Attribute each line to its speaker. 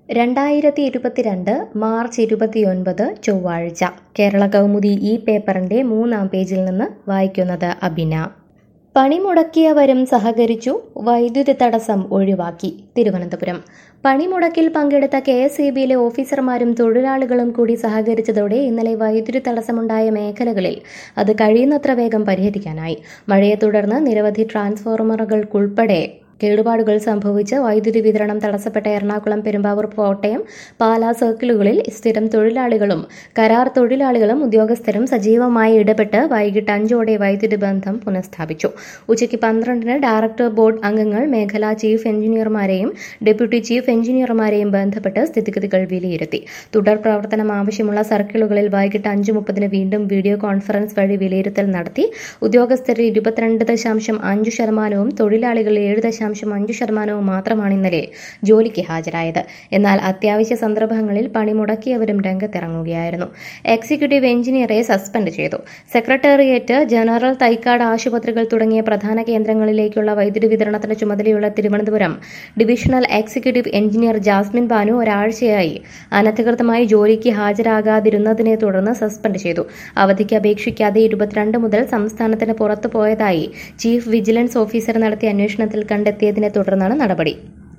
Speaker 1: രണ്ടായിരത്തി ഇരുപത്തിരണ്ട് മാർച്ച് ഇരുപത്തിയൊൻപത് ചൊവ്വാഴ്ച കേരള കൗമുദി ഈ പേപ്പറിന്റെ മൂന്നാം പേജിൽ നിന്ന് വായിക്കുന്നത് അബിന പണിമുടക്കിയവരും സഹകരിച്ചു വൈദ്യുതി തടസ്സം ഒഴിവാക്കി തിരുവനന്തപുരം പണിമുടക്കിൽ പങ്കെടുത്ത കെ എസ് ഇ ബിയിലെ ഓഫീസർമാരും തൊഴിലാളികളും കൂടി സഹകരിച്ചതോടെ ഇന്നലെ വൈദ്യുതി തടസ്സമുണ്ടായ മേഖലകളിൽ അത് കഴിയുന്നത്ര വേഗം പരിഹരിക്കാനായി മഴയെ തുടർന്ന് നിരവധി ട്രാൻസ്ഫോർമറുകൾക്കുൾപ്പെടെ കേടുപാടുകൾ സംഭവിച്ച് വൈദ്യുതി വിതരണം തടസ്സപ്പെട്ട എറണാകുളം പെരുമ്പാവൂർ കോട്ടയം പാലാ സർക്കിളുകളിൽ സ്ഥിരം തൊഴിലാളികളും കരാർ തൊഴിലാളികളും ഉദ്യോഗസ്ഥരും സജീവമായി ഇടപെട്ട് വൈകിട്ട് അഞ്ചോടെ വൈദ്യുതി ബന്ധം പുനഃസ്ഥാപിച്ചു ഉച്ചയ്ക്ക് പന്ത്രണ്ടിന് ഡയറക്ടർ ബോർഡ് അംഗങ്ങൾ മേഖലാ ചീഫ് എഞ്ചിനീയർമാരെയും ഡെപ്യൂട്ടി ചീഫ് എഞ്ചിനീയർമാരെയും ബന്ധപ്പെട്ട് സ്ഥിതിഗതികൾ വിലയിരുത്തി തുടർ പ്രവർത്തനം ആവശ്യമുള്ള സർക്കിളുകളിൽ വൈകിട്ട് അഞ്ച് മുപ്പതിന് വീണ്ടും വീഡിയോ കോൺഫറൻസ് വഴി വിലയിരുത്തൽ നടത്തി ഉദ്യോഗസ്ഥരിൽ ഇരുപത്തിരണ്ട് ദശാംശം അഞ്ച് ശതമാനവും തൊഴിലാളികളിൽ ഏഴ് ദശാംശം അഞ്ച് ശതമാനവും മാത്രമാണ് ഇന്നലെ ജോലിക്ക് ഹാജരായത് എന്നാൽ അത്യാവശ്യ സന്ദർഭങ്ങളിൽ പണിമുടക്കിയവരും രംഗത്തിറങ്ങുകയായിരുന്നു എക്സിക്യൂട്ടീവ് എഞ്ചിനീയറെ സസ്പെൻഡ് ചെയ്തു സെക്രട്ടേറിയറ്റ് ജനറൽ തൈക്കാട് ആശുപത്രികൾ തുടങ്ങിയ പ്രധാന കേന്ദ്രങ്ങളിലേക്കുള്ള വൈദ്യുതി വിതരണത്തിന് ചുമതലയുള്ള Thiruvananthapuram divisional executive engineer Jasmin Banu ഒരാഴ്ചയായി അനധികൃതമായി ജോലിക്ക് ഹാജരാകാതിരുന്നതിനെ തുടർന്ന് സസ്പെൻഡ് ചെയ്തു അവധിക്ക് അപേക്ഷിക്കാതെ ഇരുപത്തിരണ്ട് മുതൽ സംസ്ഥാനത്തിന് പുറത്തു പോയതായി ചീഫ് വിജിലൻസ് ഓഫീസർ നടത്തിയ അന്വേഷണത്തിൽ കണ്ടെത്തിയതിനെ തുടർന്നാണ് നടപടി